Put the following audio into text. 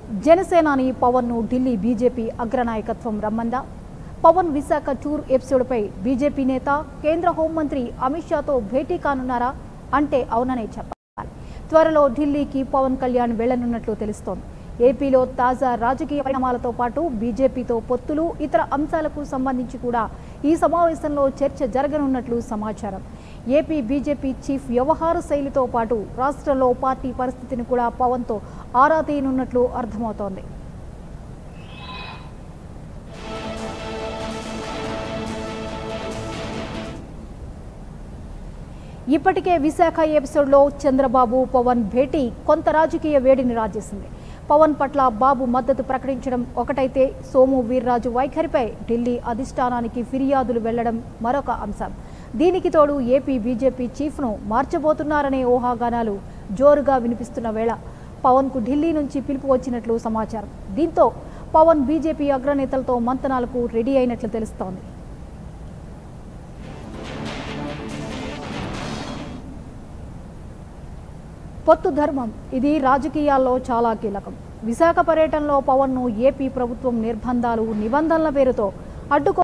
జనసేనాని పవన్ను ఢిల్లీ బీజేపీ అగ్రనాయకత్వం రమ్మందా పవన్ విశాఖ టూర్ ఎపిసోడ్పై బీజేపీ నేత కేంద్ర హోంమంత్రి అమిత్ షాతో భేటీ కానున్నారా అంటే అవుననే చెప్పాలి త్వరలో ఢిల్లీకి పవన్ కళ్యాణ్ వెళ్లనున్నట్లు తెలుస్తోంది ఏపీలో తాజా రాజకీయ పరిణామాలతో పాటు బీజేపీతో పొత్తులు ఇతర అంశాలకు సంబంధించి కూడా ఈ సమావేశంలో చర్చ జరగనున్నట్లు సమాచారం ఏపీ బీజేపీ చీఫ్ వ్యవహార శైలితో పాటు రాష్ట్రంలో పార్టీ పరిస్థితిని కూడా పవన్తో ఆరా తీయనున్నట్లు అర్థమవుతోంది ఇప్పటికే విశాఖ ఎపిసోడ్లో చంద్రబాబు పవన్ భేటీ కొంత రాజకీయ వేడిని రాజేసింది పవన్ పట్ల బాబు మద్దతు ప్రకటించడం ఒకటైతే సోము వీర్రాజు వైఖరిపై ఢిల్లీ అధిష్టానానికి ఫిర్యాదులు వెళ్లడం మరొక అంశం దీనికి తోడు ఏపీ బీజేపీ చీఫ్ను మార్చబోతున్నారనే ఊహాగానాలు జోరుగా వినిపిస్తున్న వేళ పవన్కు ఢిల్లీ నుంచి పిలుపు వచ్చినట్లు సమాచారం దీంతో పవన్ బీజేపీ అగ్రనేతలతో మంతనాలకు రెడీ అయినట్లు తెలుస్తోంది పొత్తు ధర్మం ఇది రాజకీయాల్లో చాలా కీలకం విశాఖ పర్యటనలో పవన్ను ఏపీ ప్రభుత్వం నిర్బంధాలు నిబంధనల పేరుతో అడ్డుకో